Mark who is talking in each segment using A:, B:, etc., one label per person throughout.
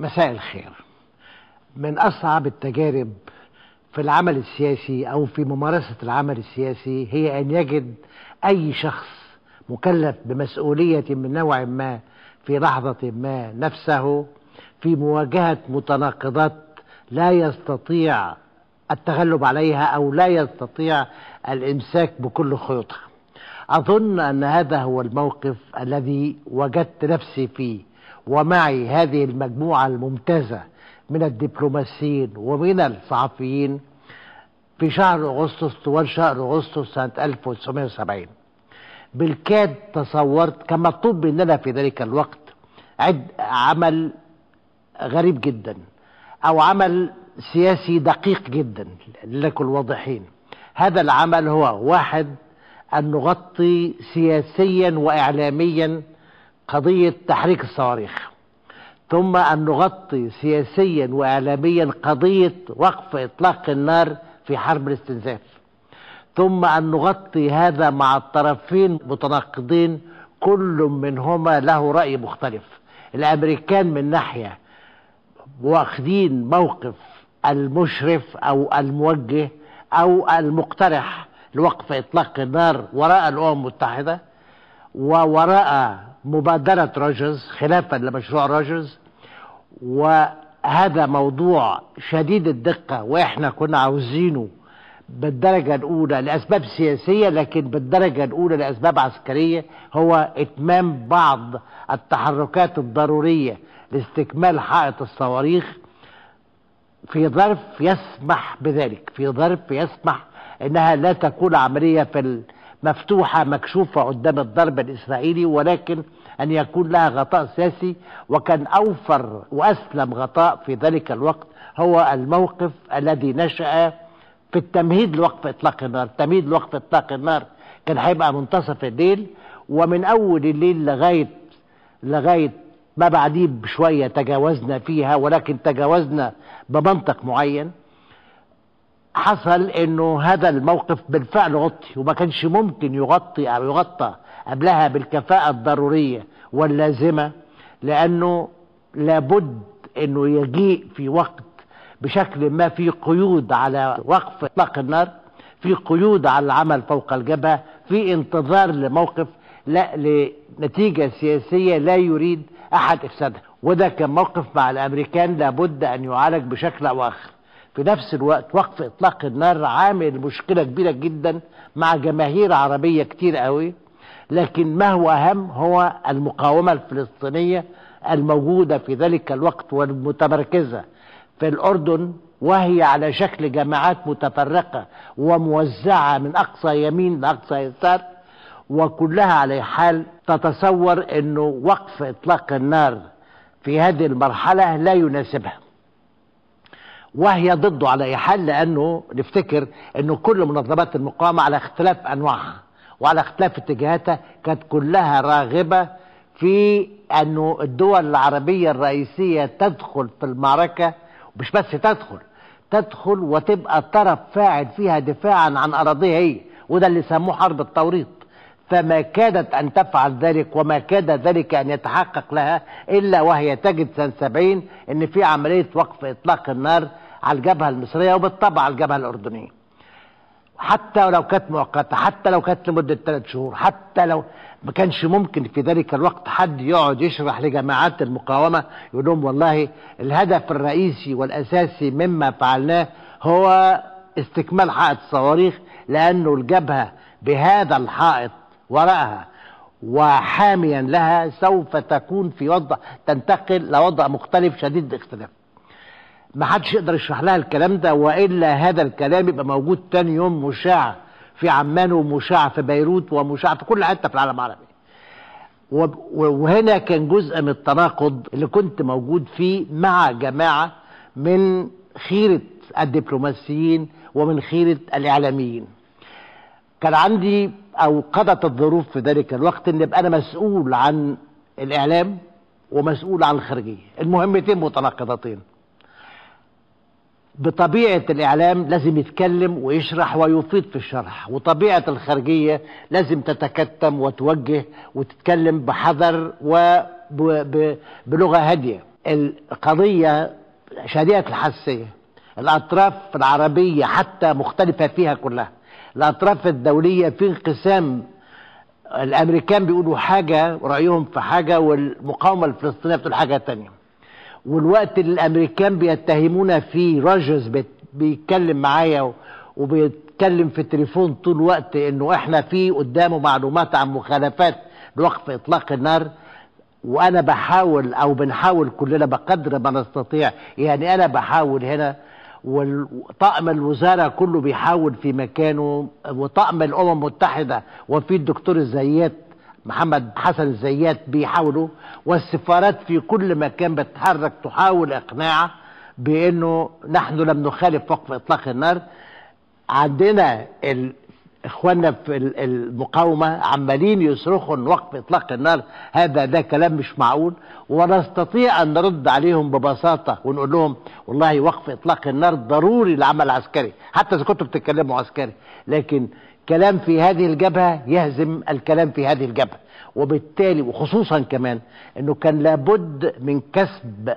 A: مساء الخير من أصعب التجارب في العمل السياسي أو في ممارسة العمل السياسي هي أن يجد أي شخص مكلف بمسؤولية من نوع ما في لحظة ما نفسه في مواجهة متناقضات لا يستطيع التغلب عليها أو لا يستطيع الإمساك بكل خيوطها أظن أن هذا هو الموقف الذي وجدت نفسي فيه ومعي هذه المجموعة الممتازة من الدبلوماسيين ومن الصحفيين في شهر أغسطس طوال شهر أغسطس سنة 1970 بالكاد تصورت كان مطلوب مننا في ذلك الوقت عد عمل غريب جدا أو عمل سياسي دقيق جدا لنكن واضحين هذا العمل هو واحد أن نغطي سياسيا وإعلاميا قضية تحريك الصواريخ ثم أن نغطي سياسيا وإعلاميا قضية وقف إطلاق النار في حرب الاستنزاف ثم أن نغطي هذا مع الطرفين متناقضين كل منهما له رأي مختلف الأمريكان من ناحية واخدين موقف المشرف أو الموجه أو المقترح لوقف إطلاق النار وراء الأمم المتحدة ووراء مبادرة روجرز خلافا لمشروع روجرز وهذا موضوع شديد الدقة وإحنا كنا عاوزينه بالدرجة الأولى لأسباب سياسية لكن بالدرجة الأولى لأسباب عسكرية هو إتمام بعض التحركات الضرورية لاستكمال حائط الصواريخ في ظرف يسمح بذلك في ظرف يسمح انها لا تكون عملية في مفتوحة مكشوفة قدام الضرب الإسرائيلي ولكن أن يكون لها غطاء سياسي وكان أوفر وأسلم غطاء في ذلك الوقت هو الموقف الذي نشأ في التمهيد لوقف إطلاق النار التمهيد لوقف إطلاق النار كان هيبقى منتصف الليل ومن أول الليل لغاية لغاية ما بعديه بشوية تجاوزنا فيها ولكن تجاوزنا بمنطق معين حصل انه هذا الموقف بالفعل غطي وما كانش ممكن يغطي او يغطى قبلها بالكفاءة الضرورية واللازمة لانه لابد انه يجيء في وقت بشكل ما في قيود على وقف اطلاق النار في قيود على العمل فوق الجبهة في انتظار لموقف لا لنتيجة سياسية لا يريد احد افسادها وده كان موقف مع الامريكان لابد ان يعالج بشكل او اخر في نفس الوقت وقف اطلاق النار عامل مشكلة كبيرة جدا مع جماهير عربية كتير قوي لكن ما هو اهم هو المقاومة الفلسطينية الموجودة في ذلك الوقت والمتمركزة في الاردن وهي على شكل جماعات متفرقة وموزعة من اقصى يمين لاقصى يسار وكلها على حال تتصور انه وقف اطلاق النار في هذه المرحلة لا يناسبها وهي ضده على اي حال لانه نفتكر انه كل منظمات المقاومة على اختلاف انواعها وعلى اختلاف اتجاهاتها كانت كلها راغبة في انه الدول العربية الرئيسية تدخل في المعركة مش بس تدخل تدخل وتبقى طرف فاعل فيها دفاعا عن اراضيها هي وده اللي سموه حرب التوريط فما كادت أن تفعل ذلك وما كاد ذلك أن يتحقق لها إلا وهي تجد سنة 70 أن في عملية وقف إطلاق النار على الجبهة المصرية وبالطبع على الجبهة الأردنية حتى لو كانت مؤقتة حتى لو كانت لمدة ثلاث شهور حتى لو ما كانش ممكن في ذلك الوقت حد يقعد يشرح لجماعات المقاومة يقول لهم والله الهدف الرئيسي والأساسي مما فعلناه هو استكمال حائط الصواريخ لأنه الجبهة بهذا الحائط وراءها وحاميا لها سوف تكون في وضع تنتقل لوضع مختلف شديد الاختلاف ما حدش يقدر يشرح لها الكلام ده والا هذا الكلام يبقى موجود تاني يوم مشاع في عمان ومشاع في بيروت ومشاع في كل حته في العالم العربي وهنا كان جزء من التناقض اللي كنت موجود فيه مع جماعه من خيره الدبلوماسيين ومن خيره الاعلاميين كان عندي او قضت الظروف في ذلك الوقت ان ابقى انا مسؤول عن الاعلام ومسؤول عن الخارجيه المهمتين متناقضتين بطبيعة الإعلام لازم يتكلم ويشرح ويفيد في الشرح وطبيعة الخارجية لازم تتكتم وتوجه وتتكلم بحذر وبلغة هادية القضية شديدة الحساسية الأطراف العربية حتى مختلفة فيها كلها الأطراف الدولية في انقسام الأمريكان بيقولوا حاجة رأيهم في حاجة والمقاومة الفلسطينية بتقول حاجة تانية والوقت اللي الأمريكان بيتهمونا فيه راجرز بيت- بيتكلم معايا وبيتكلم في التليفون طول الوقت انه احنا في قدامه معلومات عن مخالفات لوقف اطلاق النار وانا بحاول او بنحاول كلنا بقدر ما نستطيع يعني انا بحاول هنا وطقم الوزاره كله بيحاول في مكانه وطقم الامم المتحده وفي الدكتور الزيات محمد حسن الزيات بيحاولوا والسفارات في كل مكان بتتحرك تحاول اقناع بانه نحن لم نخالف وقف اطلاق النار عندنا ال... اخواننا في ال- المقاومه عمالين يصرخوا ان وقف اطلاق النار هذا ده كلام مش معقول ونستطيع ان نرد عليهم ببساطه ونقول لهم والله وقف اطلاق النار ضروري للعمل العسكري حتى اذا كنتوا بتتكلموا عسكري لكن كلام في هذه الجبهه يهزم الكلام في هذه الجبهه وبالتالي وخصوصا كمان انه كان لابد من كسب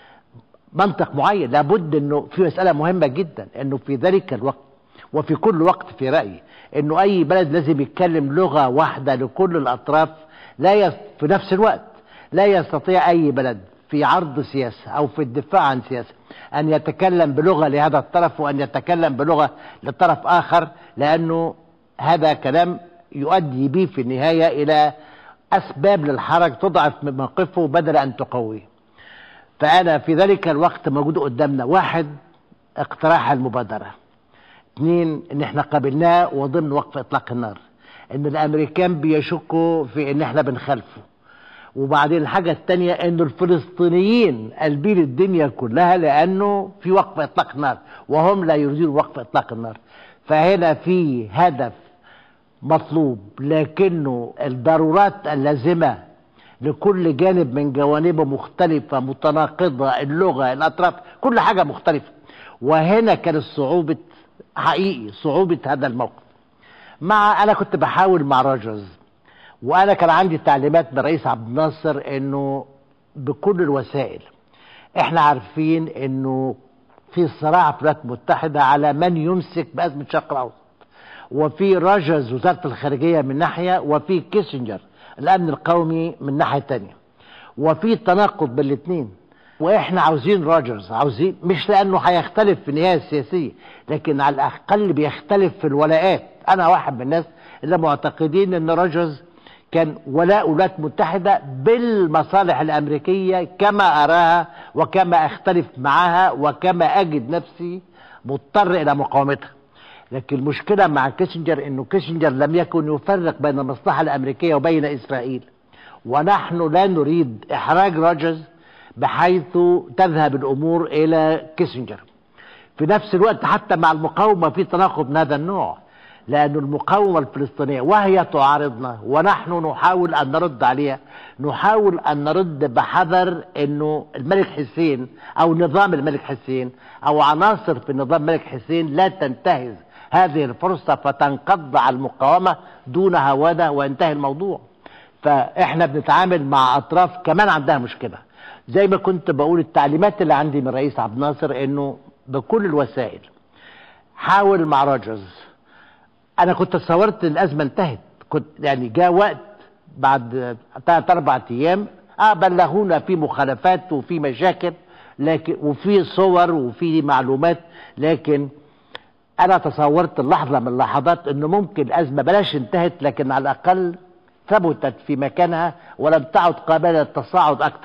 A: منطق معين لابد انه في مساله مهمه جدا انه في ذلك الوقت وفي كل وقت في رايي انه اي بلد لازم يتكلم لغه واحده لكل الاطراف لا يس في نفس الوقت لا يستطيع اي بلد في عرض سياسه او في الدفاع عن سياسه ان يتكلم بلغه لهذا الطرف وان يتكلم بلغه لطرف اخر لانه هذا كلام يؤدي به في النهايه الى اسباب للحرج تضعف من موقفه بدل ان تقويه فأنا في ذلك الوقت موجود قدامنا واحد اقتراح المبادرة اثنين ان احنا قابلناه وضمن وقف اطلاق النار ان الامريكان بيشكوا في ان احنا بنخالفه وبعدين الحاجة التانية انه الفلسطينيين قلبين الدنيا كلها لانه في وقف اطلاق نار وهم لا يريدون وقف اطلاق النار فهنا في هدف مطلوب لكنه الضرورات اللازمة لكل جانب من جوانبه مختلفة متناقضة اللغة الأطراف كل حاجة مختلفة وهنا كانت صعوبة حقيقي صعوبة هذا الموقف مع أنا كنت بحاول مع روجرز وأنا كان عندي تعليمات من الرئيس عبد الناصر إنه بكل الوسائل إحنا عارفين إنه في صراع في الولايات المتحدة على من يمسك بأزمة الشرق الأوسط وفي راجرز وزارة الخارجية من ناحية وفي كيسنجر الأمن القومي من ناحية تانية وفي تناقض بين الاثنين واحنا عاوزين راجرز عاوزين مش لانه هيختلف في النهايه السياسيه لكن على الاقل بيختلف في الولاءات انا واحد من الناس اللي معتقدين ان راجرز كان ولاء الولايات المتحده بالمصالح الامريكيه كما اراها وكما اختلف معها وكما اجد نفسي مضطر الى مقاومتها لكن المشكله مع كيسنجر انه كيسنجر لم يكن يفرق بين المصلحه الامريكيه وبين اسرائيل ونحن لا نريد احراج روجرز بحيث تذهب الامور الى كيسنجر في نفس الوقت حتى مع المقاومه في تناقض من هذا النوع لأن المقاومة الفلسطينية وهي تعارضنا ونحن نحاول أن نرد عليها نحاول أن نرد بحذر أنه الملك حسين أو نظام الملك حسين أو عناصر في نظام الملك حسين لا تنتهز هذه الفرصة فتنقض على المقاومة دون هوادة وينتهي الموضوع فإحنا بنتعامل مع أطراف كمان عندها مشكلة زي ما كنت بقول التعليمات اللي عندي من الرئيس عبد الناصر انه بكل الوسائل حاول مع روجرز انا كنت تصورت الازمه انتهت كنت يعني جاء وقت بعد ثلاث اربع ايام اه بلغونا في مخالفات وفي مشاكل لكن وفي صور وفي معلومات لكن انا تصورت اللحظه من اللحظات انه ممكن الازمه بلاش انتهت لكن على الاقل ثبتت في مكانها ولم تعد قابله للتصاعد اكثر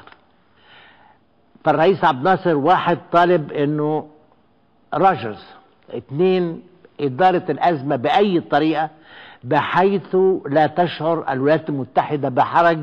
A: فالرئيس عبد الناصر واحد طالب انه روجرز اثنين اداره الازمه باي طريقه بحيث لا تشعر الولايات المتحده بحرج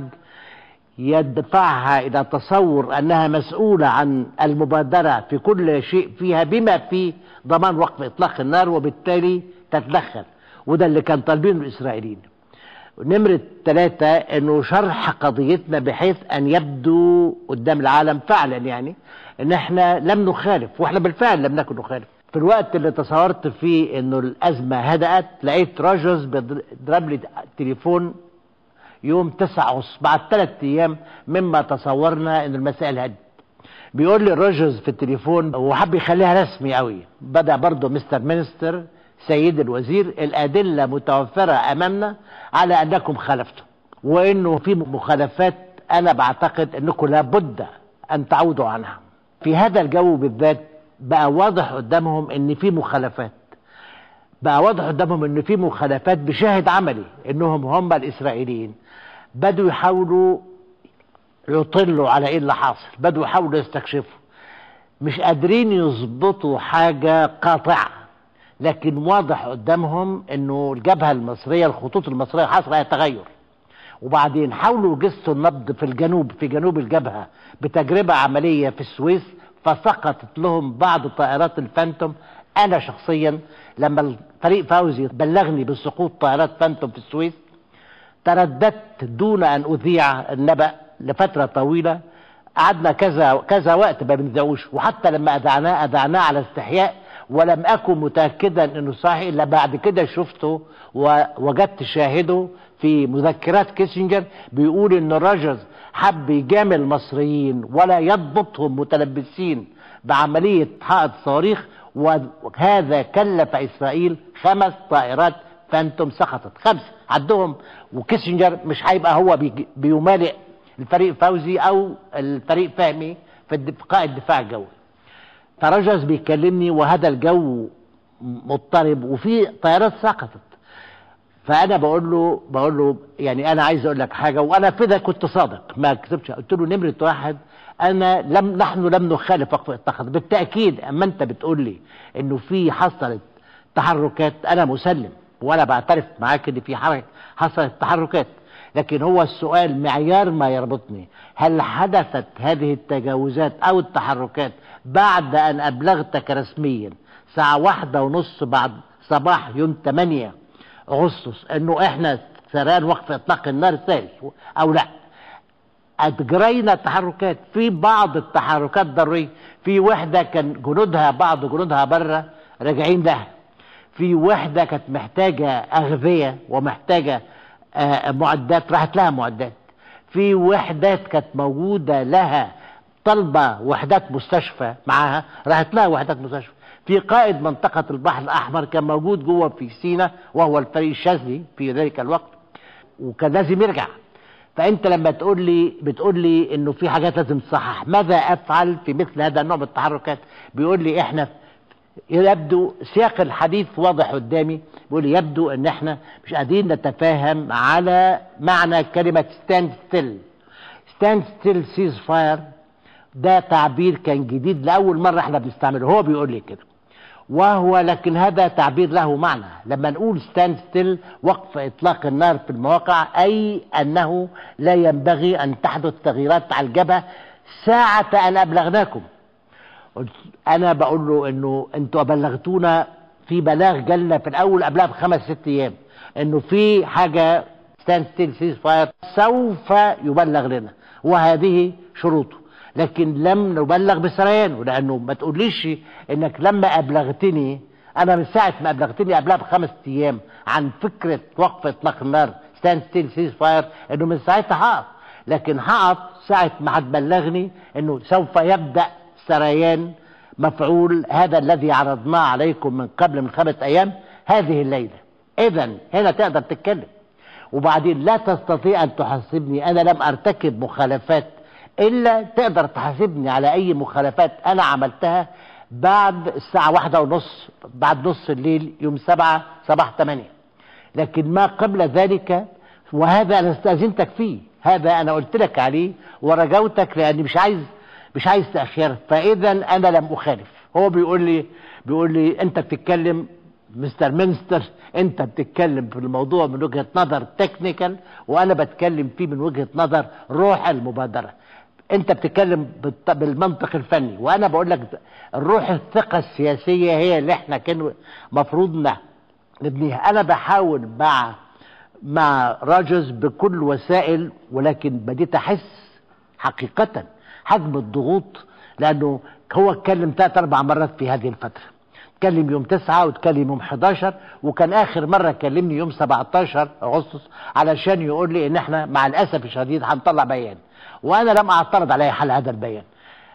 A: يدفعها الى تصور انها مسؤوله عن المبادره في كل شيء فيها بما فيه ضمان وقف اطلاق النار وبالتالي تتدخل وده اللي كان طالبينه الاسرائيليين نمرة ثلاثة انه شرح قضيتنا بحيث ان يبدو قدام العالم فعلا يعني ان احنا لم نخالف واحنا بالفعل لم نكن نخالف في الوقت اللي تصورت فيه انه الازمة هدأت لقيت راجرز بيضرب لي تليفون يوم 9 ونص بعد ثلاث ايام مما تصورنا ان المسائل هدت بيقول لي روجرز في التليفون وحب يخليها رسمي قوي بدا برضه مستر مينستر سيد الوزير الادله متوفره امامنا على انكم خالفتم وانه في مخالفات انا بعتقد انكم لابد ان تعودوا عنها في هذا الجو بالذات بقى واضح قدامهم ان في مخالفات بقى واضح قدامهم ان في مخالفات بشاهد عملي انهم هم الاسرائيليين بدوا يحاولوا يطلوا على ايه اللي حاصل بدوا يحاولوا يستكشفوا مش قادرين يظبطوا حاجة قاطعة لكن واضح قدامهم انه الجبهة المصرية الخطوط المصرية حصل عليها تغير وبعدين حاولوا يجسوا النبض في الجنوب في جنوب الجبهة بتجربة عملية في السويس فسقطت لهم بعض طائرات الفانتوم انا شخصيا لما الفريق فوزي بلغني بسقوط طائرات فانتوم في السويس ترددت دون ان اذيع النبأ لفترة طويلة قعدنا كذا كذا وقت ما بنذاعوش وحتى لما اذعناه اذعناه على استحياء ولم اكن متاكدا انه صحيح الا بعد كده شفته ووجدت شاهده في مذكرات كيسنجر بيقول ان روجرز حب يجامل المصريين ولا يضبطهم متلبسين بعمليه حائط صواريخ وهذا كلف اسرائيل خمس طائرات فانتوم سقطت خمسه عدهم وكيسنجر مش هيبقى هو بيمالئ الفريق فوزي او الفريق فهمي في قائد الدفاع الجوي فرجز بيكلمني وهذا الجو مضطرب وفي طيارات سقطت فانا بقول له بقول له يعني انا عايز اقول لك حاجه وانا في ده كنت صادق ما كتبتش قلت له نمره واحد انا لم نحن لم نخالف وقف اتخذ بالتاكيد اما انت بتقول لي انه في حصلت تحركات انا مسلم وانا بعترف معاك ان في حركه حصلت تحركات لكن هو السؤال معيار ما يربطني هل حدثت هذه التجاوزات او التحركات بعد ان ابلغتك رسميا ساعة واحدة ونص بعد صباح يوم 8 اغسطس انه احنا سران وقف اطلاق النار الثالث او لا اجرينا تحركات في بعض التحركات ضرورية في وحدة كان جنودها بعض جنودها بره راجعين لها في وحدة كانت محتاجة أغذية ومحتاجة معدات راحت لها معدات في وحدات كانت موجودة لها طلبة وحدات مستشفى معاها راحت لها وحدات مستشفى في قائد منطقة البحر الأحمر كان موجود جوه في سينا وهو الفريق الشاذلي في ذلك الوقت وكان لازم يرجع فأنت لما تقول لي بتقول لي إنه في حاجات لازم تصحح ماذا أفعل في مثل هذا النوع من التحركات بيقول لي إحنا يبدو سياق الحديث واضح قدامي بيقول يبدو ان احنا مش قادرين نتفاهم على معنى كلمة stand still stand still cease fire ده تعبير كان جديد لأول مرة احنا بنستعمله هو بيقول لي كده وهو لكن هذا تعبير له معنى لما نقول stand still وقف إطلاق النار في المواقع أي أنه لا ينبغي أن تحدث تغييرات على الجبهة ساعة أن أبلغناكم انا بقول له انه انتوا بلغتونا في بلاغ جالنا في الاول قبلها بخمس ست ايام انه في حاجه ستاند ستيل سيز فاير سوف يبلغ لنا وهذه شروطه لكن لم نبلغ بسريان لانه ما تقوليش انك لما ابلغتني انا من ساعه ما ابلغتني قبلها بخمس ايام عن فكره وقف اطلاق النار ستاند ستيل سيز فاير انه من ساعتها هقف لكن هقف ساعه ما هتبلغني انه سوف يبدا سريان مفعول هذا الذي عرضناه عليكم من قبل من خمسة أيام هذه الليلة إذا هنا تقدر تتكلم وبعدين لا تستطيع أن تحاسبني أنا لم أرتكب مخالفات إلا تقدر تحاسبني على أي مخالفات أنا عملتها بعد الساعة واحدة ونص بعد نص الليل يوم سبعة صباح ثمانية لكن ما قبل ذلك وهذا أنا استأذنتك فيه هذا أنا قلت لك عليه ورجوتك لأني مش عايز مش عايز تأخير فإذا أنا لم أخالف هو بيقول لي بيقول لي أنت بتتكلم مستر منستر أنت بتتكلم في الموضوع من وجهة نظر تكنيكال وأنا بتكلم فيه من وجهة نظر روح المبادرة أنت بتتكلم بالمنطق الفني وأنا بقول لك الروح الثقة السياسية هي اللي احنا كان مفروض نبنيها أنا بحاول مع مع راجز بكل وسائل ولكن بديت أحس حقيقةً حجم الضغوط لانه هو اتكلم ثلاث اربع مرات في هذه الفتره اتكلم يوم تسعة واتكلم يوم 11 وكان اخر مرة كلمني يوم 17 اغسطس علشان يقول لي ان احنا مع الاسف الشديد هنطلع بيان وانا لم اعترض على حل هذا البيان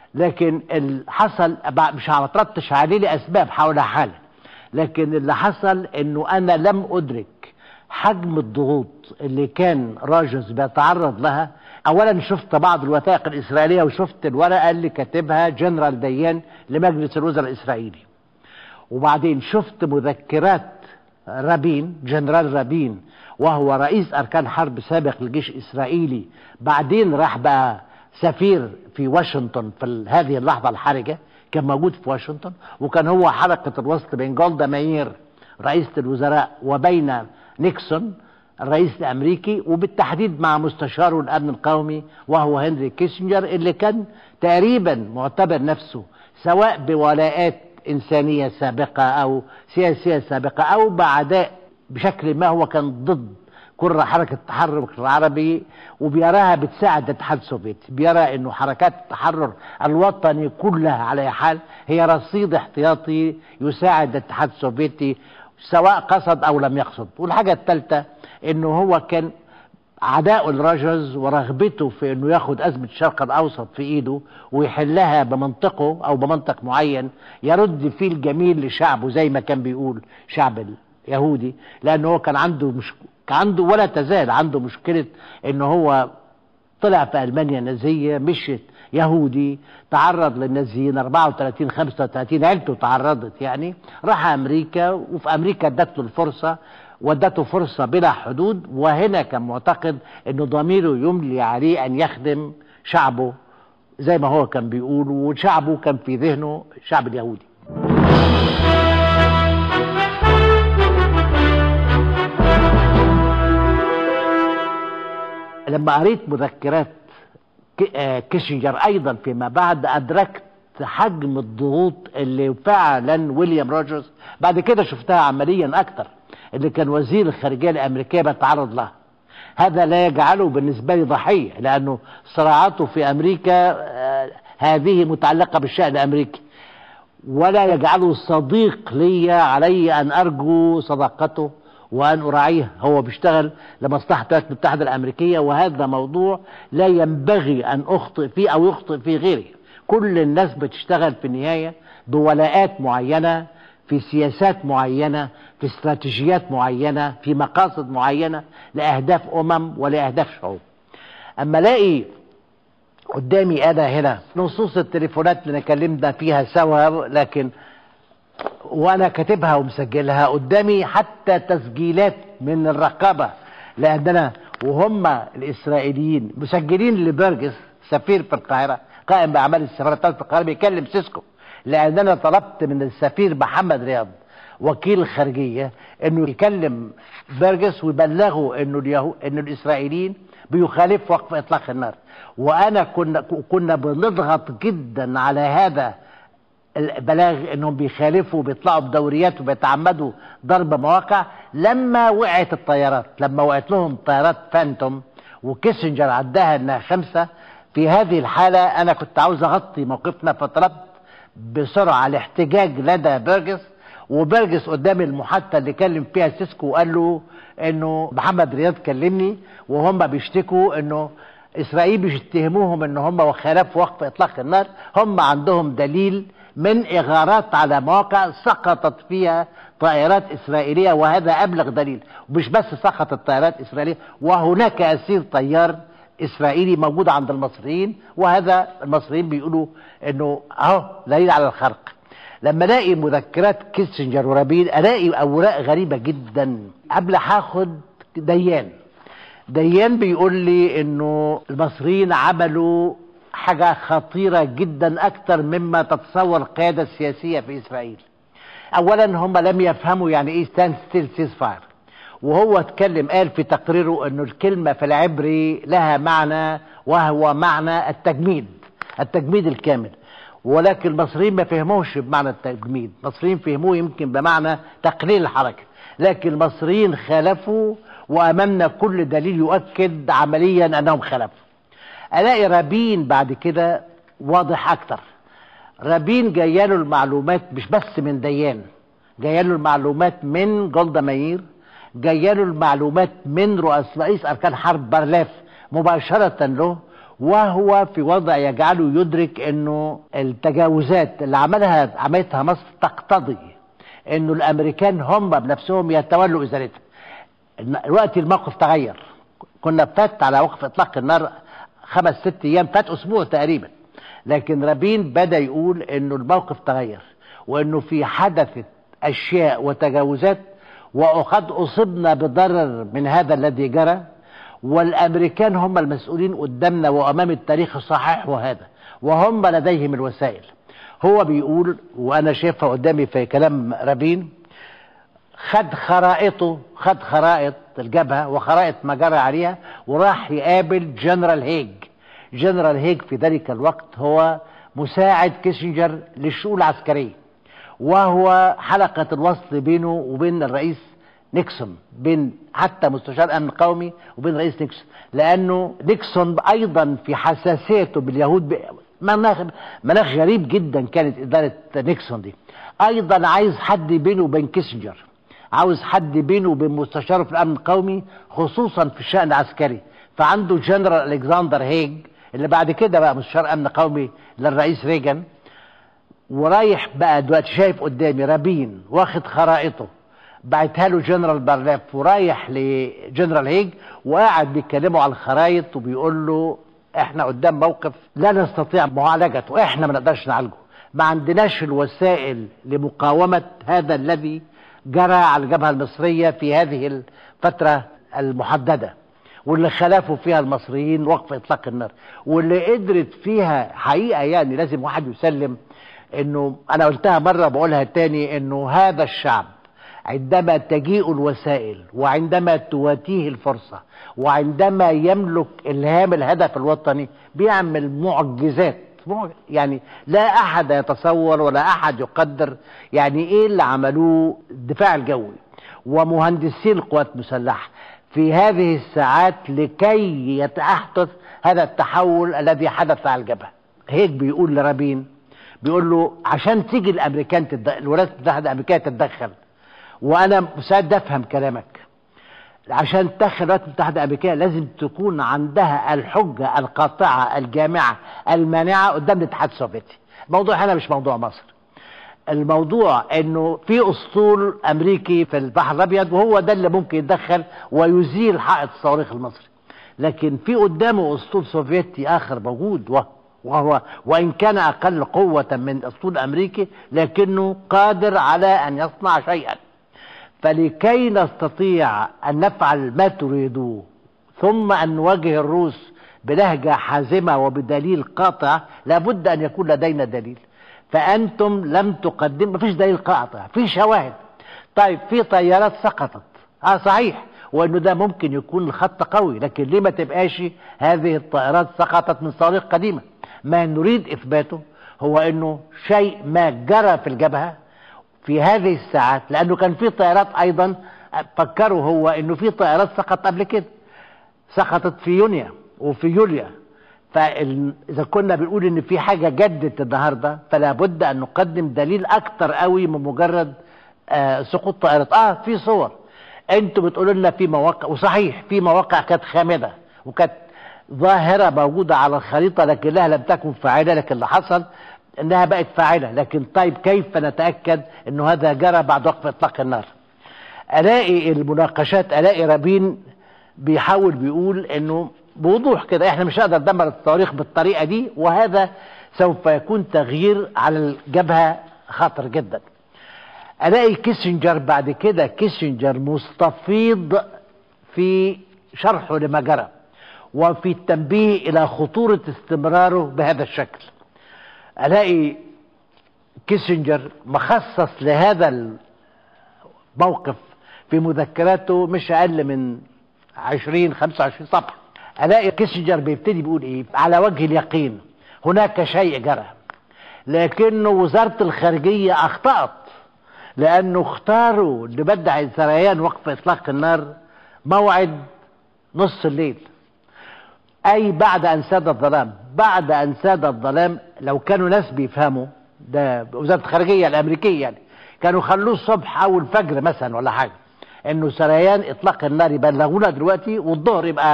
A: لكن اللي حصل بقى مش هترتش عليه لاسباب حول حاله لكن اللي حصل انه انا لم ادرك حجم الضغوط اللي كان راجز بيتعرض لها اولا شفت بعض الوثائق الاسرائيليه وشفت الورقه اللي كاتبها جنرال ديان لمجلس الوزراء الاسرائيلي وبعدين شفت مذكرات رابين جنرال رابين وهو رئيس اركان حرب سابق للجيش الاسرائيلي بعدين راح بقى سفير في واشنطن في ال- هذه اللحظه الحرجه كان موجود في واشنطن وكان هو حلقه الوسط بين جولدا ماير رئيسه الوزراء وبين نيكسون الرئيس الامريكي وبالتحديد مع مستشاره الامن القومي وهو هنري كيسنجر اللي كان تقريبا معتبر نفسه سواء بولاءات انسانيه سابقه او سياسيه سابقه او بعداء بشكل ما هو كان ضد كل حركة التحرر العربي وبيراها بتساعد الاتحاد السوفيتي بيرى انه حركات التحرر الوطني كلها على أي حال هي رصيد احتياطي يساعد الاتحاد السوفيتي سواء قصد او لم يقصد والحاجة الثالثة انه هو كان عداء الرجز ورغبته في انه ياخد ازمه الشرق الاوسط في ايده ويحلها بمنطقه او بمنطق معين يرد فيه الجميل لشعبه زي ما كان بيقول شعب اليهودي لانه هو كان عنده مش كان عنده ولا تزال عنده مشكله انه هو طلع في المانيا النازيه مشيت يهودي تعرض للنازيين 34 35 عيلته تعرضت يعني راح امريكا وفي امريكا ادت له الفرصه وادته فرصه بلا حدود وهنا كان معتقد انه ضميره يملي عليه ان يخدم شعبه زي ما هو كان بيقول وشعبه كان في ذهنه الشعب اليهودي لما قريت مذكرات ك- آه، كيسنجر ايضا فيما بعد ادركت حجم الضغوط اللي فعلا ويليام روجرز بعد كده شفتها عمليا اكتر اللي كان وزير الخارجيه الامريكيه بيتعرض لها هذا لا يجعله بالنسبه لي ضحيه لانه صراعاته في امريكا آه، هذه متعلقه بالشان الامريكي ولا يجعله صديق لي علي ان ارجو صداقته وان اراعيه هو بيشتغل لمصلحه الولايات المتحده الامريكيه وهذا موضوع لا ينبغي ان اخطئ فيه او يخطئ فيه غيري كل الناس بتشتغل في النهايه بولاءات معينه في سياسات معينه في استراتيجيات معينه في مقاصد معينه لاهداف امم ولاهداف شعوب اما الاقي قدامي انا هنا نصوص التليفونات اللي كلمنا فيها سوا لكن وانا كاتبها ومسجلها قدامي حتى تسجيلات من الرقابه لاننا وهم الاسرائيليين مسجلين لبرجس سفير في القاهره قائم باعمال السفاره في القاهره بيكلم سيسكو لان انا طلبت من السفير محمد رياض وكيل الخارجيه انه يكلم برجس ويبلغه انه اليهو انه الاسرائيليين بيخالفوا وقف اطلاق النار وانا كنا كنا بنضغط جدا على هذا البلاغ انهم بيخالفوا بيطلعوا بدوريات وبيتعمدوا ضرب مواقع لما وقعت الطيارات لما وقعت لهم طيارات فانتوم وكيسنجر عداها انها خمسه في هذه الحاله انا كنت عاوز اغطي موقفنا فطلبت بسرعه الاحتجاج لدى بيرجس وبرجس قدام المحادثه اللي كلم فيها سيسكو وقال له انه محمد رياض كلمني وهم بيشتكوا انه اسرائيل بيتهموهم ان هم خالفوا وقف اطلاق النار هم عندهم دليل من اغارات على مواقع سقطت فيها طائرات اسرائيليه وهذا ابلغ دليل مش بس سقطت طائرات اسرائيليه وهناك اسير طيار اسرائيلي موجود عند المصريين وهذا المصريين بيقولوا انه اهو دليل على الخرق لما الاقي مذكرات كيسنجر ورابين الاقي اوراق غريبه جدا قبل هاخد ديان ديان بيقول لي انه المصريين عملوا حاجة خطيرة جدا أكثر مما تتصور القيادة السياسية في إسرائيل أولا هم لم يفهموا يعني إيه ستاند ستيل سيز فاير وهو اتكلم قال في تقريره أنه الكلمة في العبري لها معنى وهو معنى التجميد التجميد الكامل ولكن المصريين ما فهموش بمعنى التجميد المصريين فهموه يمكن بمعنى تقليل الحركة لكن المصريين خالفوا وأمامنا كل دليل يؤكد عمليا أنهم خالفوا الاقي رابين بعد كده واضح اكتر رابين جاياله المعلومات مش بس من ديان جاياله المعلومات من جولدا ماير جاياله المعلومات من رؤساء رئيس اركان حرب برلاف مباشره له وهو في وضع يجعله يدرك انه التجاوزات اللي عملها عملتها مصر تقتضي انه الامريكان هم بنفسهم يتولوا ازالتها دلوقتي الموقف تغير كنا فات على وقف اطلاق النار خمس ست ايام فات اسبوع تقريبا لكن رابين بدا يقول انه الموقف تغير وانه في حدثت اشياء وتجاوزات وقد اصبنا بضرر من هذا الذي جرى والامريكان هم المسؤولين قدامنا وامام التاريخ الصحيح وهذا وهم لديهم الوسائل هو بيقول وانا شايفها قدامي في كلام رابين خد خرائطه خد خرائط الجبهه وخرائط ما جرى عليها وراح يقابل جنرال هيج جنرال هيج في ذلك الوقت هو مساعد كيسنجر للشؤون العسكريه وهو حلقه الوصل بينه وبين الرئيس نيكسون بين حتى مستشار الامن القومي وبين رئيس نيكسون لانه نيكسون ايضا في حساسيته باليهود ب... مناخ مناخ غريب جدا كانت اداره نيكسون دي ايضا عايز حد بينه وبين كيسنجر عاوز حد بينه وبين مستشاره في الامن القومي خصوصا في الشان العسكري فعنده جنرال الكسندر هيج اللي بعد كده بقى مستشار امن قومي للرئيس ريجن ورايح بقى دلوقتي شايف قدامي رابين واخد خرائطه بعتها له جنرال بارلاف ورايح لجنرال هيج وقاعد بيتكلموا على الخرايط وبيقول له احنا قدام موقف لا نستطيع معالجته احنا ما نقدرش نعالجه ما عندناش الوسائل لمقاومة هذا الذي جرى على الجبهة المصرية في هذه الفترة المحددة واللي خلافوا فيها المصريين وقف اطلاق النار واللي قدرت فيها حقيقة يعني لازم واحد يسلم انه انا قلتها مرة بقولها تاني انه هذا الشعب عندما تجيء الوسائل وعندما تواتيه الفرصة وعندما يملك إلهام الهدف الوطني بيعمل معجزات يعني لا أحد يتصور ولا أحد يقدر يعني إيه اللي عملوه الدفاع الجوي ومهندسي القوات المسلحة في هذه الساعات لكي يتحدث هذا التحول الذي حدث على الجبهة هيك بيقول لرابين بيقول له عشان تيجي الامريكان تتدخل الولايات المتحده الامريكيه تتدخل وانا مساعد افهم كلامك عشان تدخل الولايات المتحده الامريكيه لازم تكون عندها الحجه القاطعه الجامعه المانعه قدام الاتحاد السوفيتي الموضوع هنا مش موضوع مصر الموضوع انه في اسطول امريكي في البحر الابيض وهو ده اللي ممكن يتدخل ويزيل حائط الصواريخ المصري لكن في قدامه اسطول سوفيتي اخر موجود وهو وان كان اقل قوه من اسطول امريكي لكنه قادر على ان يصنع شيئا فلكي نستطيع أن نفعل ما تريدوه ثم أن نواجه الروس بلهجة حازمة وبدليل قاطع لابد أن يكون لدينا دليل فأنتم لم تقدموا مفيش دليل قاطع في شواهد طيب في طيارات سقطت اه صحيح وانه ده ممكن يكون الخط قوي لكن ليه ما تبقاش هذه الطائرات سقطت من صواريخ قديمه ما نريد اثباته هو انه شيء ما جرى في الجبهه في هذه الساعات لانه كان في طائرات ايضا فكروا هو انه في طائرات سقط قبل كده سقطت في يونيو وفي يوليا فاذا كنا بنقول ان في حاجه جدت النهارده فلا بد ان نقدم دليل اكتر قوي من مجرد آه سقوط طائرات اه في صور انتوا بتقولوا لنا في مواقع وصحيح في مواقع كانت خامده وكانت ظاهره موجوده على الخريطه لكنها لم تكن فاعله لكن اللي حصل انها بقت فاعله لكن طيب كيف نتاكد انه هذا جرى بعد وقف اطلاق النار الاقي المناقشات الاقي رابين بيحاول بيقول انه بوضوح كده احنا مش هنقدر ندمر الصواريخ بالطريقه دي وهذا سوف يكون تغيير على الجبهه خطر جدا الاقي كيسنجر بعد كده كيسنجر مستفيض في شرحه لما جرى وفي التنبيه الى خطوره استمراره بهذا الشكل الاقي كيسنجر مخصص لهذا الموقف في مذكراته مش اقل من 20 25 صفحه الاقي كيسنجر بيبتدي بيقول ايه على وجه اليقين هناك شيء جرى لكنه وزاره الخارجيه اخطات لانه اختاروا لبدع سريان وقف اطلاق النار موعد نص الليل اي بعد ان ساد الظلام بعد ان ساد الظلام لو كانوا ناس بيفهموا ده وزاره الخارجيه الامريكيه يعني كانوا خلوه الصبح او الفجر مثلا ولا حاجه انه سريان اطلاق النار يبلغونا دلوقتي والظهر يبقى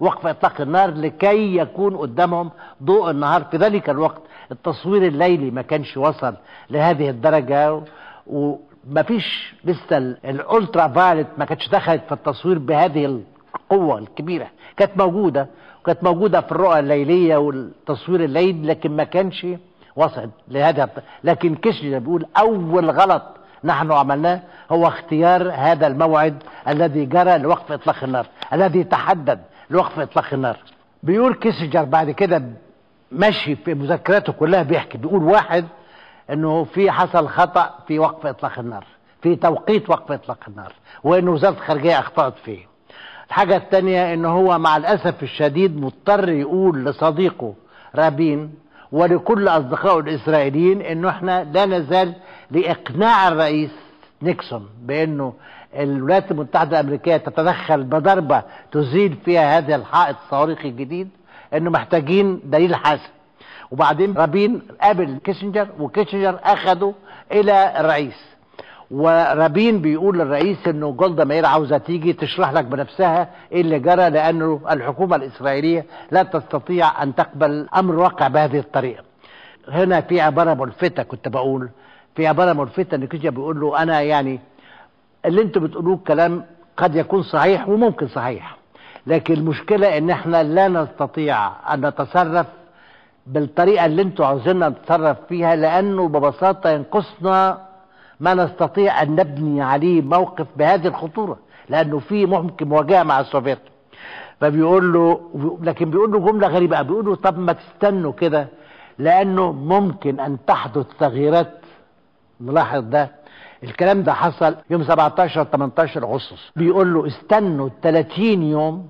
A: وقف اطلاق النار لكي يكون قدامهم ضوء النهار في ذلك الوقت التصوير الليلي ما كانش وصل لهذه الدرجه وما فيش لسه الالترا فايلت ما كانتش دخلت في التصوير بهذه القوه الكبيره كانت موجوده كانت موجوده في الرؤى الليليه والتصوير الليلي لكن ما كانش وصل لهذا لكن كيشنجر بيقول اول غلط نحن عملناه هو اختيار هذا الموعد الذي جرى لوقف اطلاق النار الذي تحدد لوقف اطلاق النار بيقول كيسنجر بعد كده ماشي في مذكراته كلها بيحكي بيقول واحد انه في حصل خطا في وقف اطلاق النار في توقيت وقف اطلاق النار وان وزاره الخارجيه اخطات فيه الحاجه الثانيه ان هو مع الاسف الشديد مضطر يقول لصديقه رابين ولكل اصدقائه الاسرائيليين انه احنا لا نزال لاقناع الرئيس نيكسون بانه الولايات المتحده الامريكيه تتدخل بضربه تزيل فيها هذا الحائط الصواريخي الجديد انه محتاجين دليل حاسم وبعدين رابين قابل كيسنجر وكيسنجر اخده الى الرئيس ورابين بيقول للرئيس انه جولدا مائير عاوزه تيجي تشرح لك بنفسها ايه اللي جرى لانه الحكومه الاسرائيليه لا تستطيع ان تقبل امر واقع بهذه الطريقه. هنا في عباره ملفته كنت بقول في عباره ملفته ان كيسنجر بيقول له انا يعني اللي انتوا بتقولوه كلام قد يكون صحيح وممكن صحيح لكن المشكله ان احنا لا نستطيع ان نتصرف بالطريقه اللي انتوا عاوزيننا نتصرف فيها لانه ببساطه ينقصنا ما نستطيع ان نبني عليه موقف بهذه الخطوره لانه في ممكن مواجهه مع السوفيت فبيقول له لكن بيقول له جمله غريبه بيقول له طب ما تستنوا كده لانه ممكن ان تحدث تغييرات نلاحظ ده الكلام ده حصل يوم 17 18 اغسطس بيقول له استنوا 30 يوم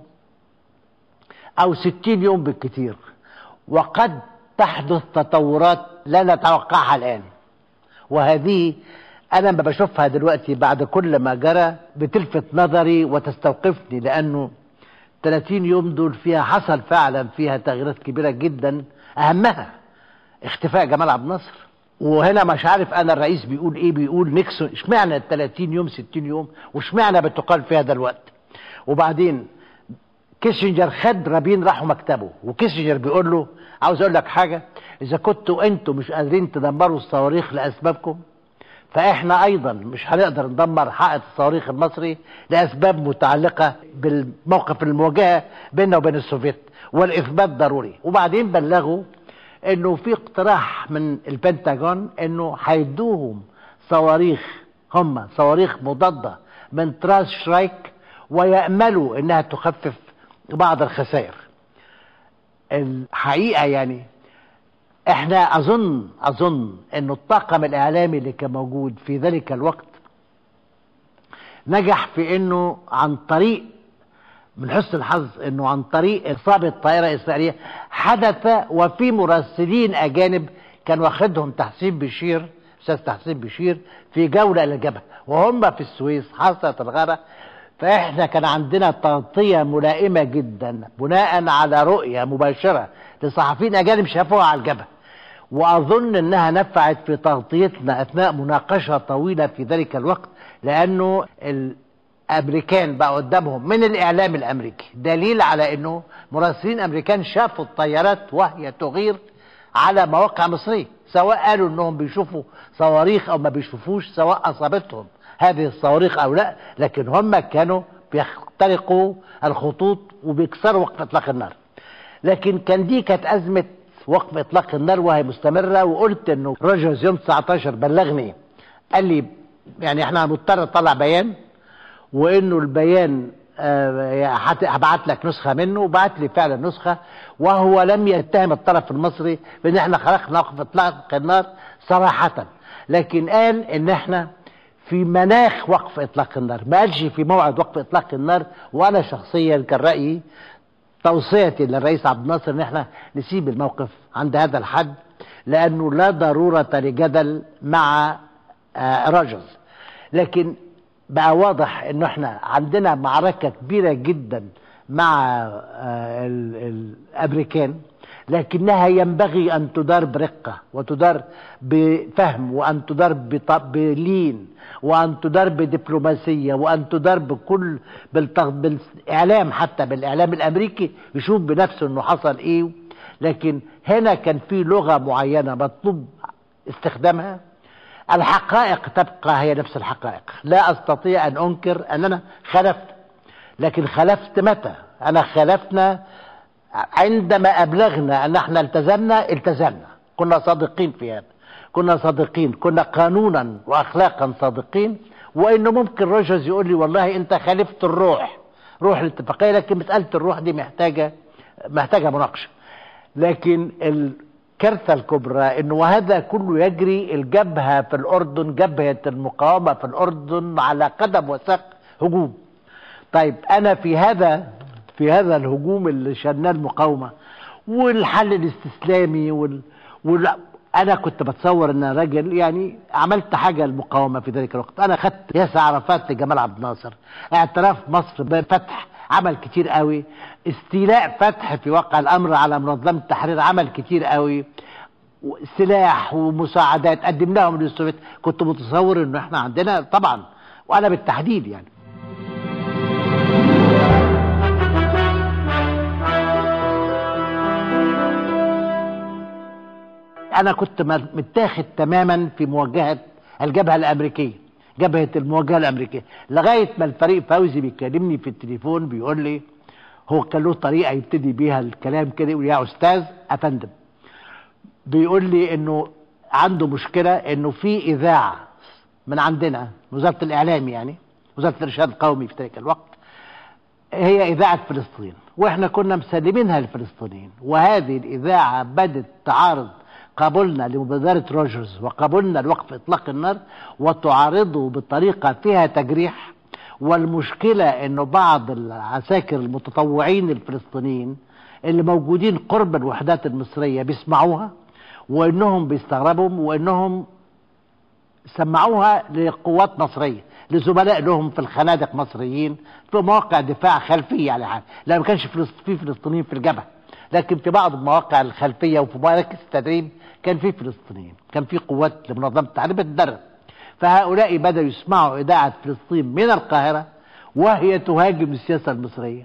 A: او 60 يوم بالكثير وقد تحدث تطورات لا نتوقعها الان وهذه انا ما بشوفها دلوقتي بعد كل ما جرى بتلفت نظري وتستوقفني لانه 30 يوم دول فيها حصل فعلا فيها تغييرات كبيره جدا اهمها اختفاء جمال عبد الناصر وهنا مش عارف انا الرئيس بيقول ايه بيقول نيكسون اشمعنى 30 يوم 60 يوم واشمعنى بتقال في هذا الوقت وبعدين كيسنجر خد رابين راحوا مكتبه وكيسنجر بيقول له عاوز اقول لك حاجه اذا كنتوا انتوا مش قادرين تدمروا الصواريخ لاسبابكم فاحنا ايضا مش هنقدر ندمر حائط الصواريخ المصري لاسباب متعلقه بالموقف المواجهه بيننا وبين السوفيت والاثبات ضروري وبعدين بلغوا انه في اقتراح من البنتاجون انه هيدوهم صواريخ هم صواريخ مضاده من تراس شرايك وياملوا انها تخفف بعض الخسائر الحقيقه يعني احنا اظن اظن انه الطاقم الاعلامي اللي كان موجود في ذلك الوقت نجح في انه عن طريق من حسن الحظ انه عن طريق اصابه طائره اسرائيليه حدث وفي مراسلين اجانب كان واخدهم تحسين بشير استاذ تحسين بشير في جوله الى الجبهه وهم في السويس حصلت الغاره فاحنا كان عندنا تغطيه ملائمه جدا بناء على رؤيه مباشره لصحفيين اجانب شافوها على الجبهه واظن انها نفعت في تغطيتنا اثناء مناقشه طويله في ذلك الوقت لانه الامريكان بقى قدامهم من الاعلام الامريكي دليل على انه مراسلين امريكان شافوا الطيارات وهي تغير على مواقع مصريه سواء قالوا انهم بيشوفوا صواريخ او ما بيشوفوش سواء اصابتهم هذه الصواريخ او لا لكن هم كانوا بيخترقوا الخطوط وبيكسروا وقف اطلاق النار لكن كان دي كانت ازمه وقف اطلاق النار وهي مستمره وقلت انه روجرز يوم 19 بلغني قال لي يعني احنا هنضطر نطلع بيان وانه البيان هبعت لك نسخه منه وبعت لي فعلا نسخه وهو لم يتهم الطرف المصري بان احنا خلقنا وقف اطلاق النار صراحه لكن قال ان احنا في مناخ وقف اطلاق النار ما قالش في موعد وقف اطلاق النار وانا شخصيا كان رايي توصيتي للرئيس عبد الناصر ان احنا نسيب الموقف عند هذا الحد لانه لا ضروره لجدل مع آه راجلز لكن بقى واضح انه احنا عندنا معركه كبيره جدا مع آه الامريكان لكنها ينبغي أن تدار برقة وتدار بفهم وأن تدار بلين وأن تدار بدبلوماسية وأن تدار بكل بالتغ... بالإعلام حتى بالإعلام الأمريكي يشوف بنفسه أنه حصل إيه لكن هنا كان في لغة معينة مطلوب استخدامها الحقائق تبقى هي نفس الحقائق لا أستطيع أن أنكر أننا خلفت لكن خلفت متى أنا خلفنا عندما أبلغنا أن احنا التزمنا التزمنا كنا صادقين في هذا كنا صادقين كنا قانونا وأخلاقا صادقين وإنه ممكن روجرز يقول لي والله أنت خالفت الروح روح الاتفاقية لكن مسألة الروح دي محتاجة محتاجة مناقشة لكن الكارثة الكبرى انه وهذا كله يجري الجبهة في الاردن جبهة المقاومة في الاردن على قدم وساق هجوم طيب انا في هذا في هذا الهجوم اللي شناه المقاومة والحل الاستسلامي وال... وال... انا كنت بتصور ان راجل يعني عملت حاجة المقاومة في ذلك الوقت انا خدت ياسر عرفات لجمال عبد الناصر اعتراف مصر بفتح عمل كتير قوي استيلاء فتح في واقع الامر على منظمه التحرير عمل كتير قوي سلاح ومساعدات قدمناهم للسوفيت كنت متصور انه احنا عندنا طبعا وانا بالتحديد يعني انا كنت متاخد تماما في مواجهه الجبهه الامريكيه جبهه المواجهه الامريكيه لغايه ما الفريق فوزي بيكلمني في التليفون بيقول لي هو كان له طريقه يبتدي بيها الكلام كده يقول يا استاذ افندم بيقول لي انه عنده مشكله انه في اذاعه من عندنا وزاره الاعلام يعني وزاره الارشاد القومي في ذلك الوقت هي اذاعه فلسطين واحنا كنا مسلمينها للفلسطينيين وهذه الاذاعه بدت تعارض قبولنا لمبادرة روجرز وقبولنا لوقف إطلاق النار وتعارضه بطريقة فيها تجريح والمشكلة أنه بعض العساكر المتطوعين الفلسطينيين اللي موجودين قرب الوحدات المصرية بيسمعوها وأنهم بيستغربوا وأنهم سمعوها لقوات مصرية لزملاء لهم في الخنادق مصريين في مواقع دفاع خلفية على حال لأن ما كانش في فلسطينيين في الجبهة لكن في بعض المواقع الخلفية وفي مراكز التدريب كان في فلسطينيين كان في قوات لمنظمة التعريب بتدرب فهؤلاء بدأوا يسمعوا إذاعة فلسطين من القاهرة وهي تهاجم السياسة المصرية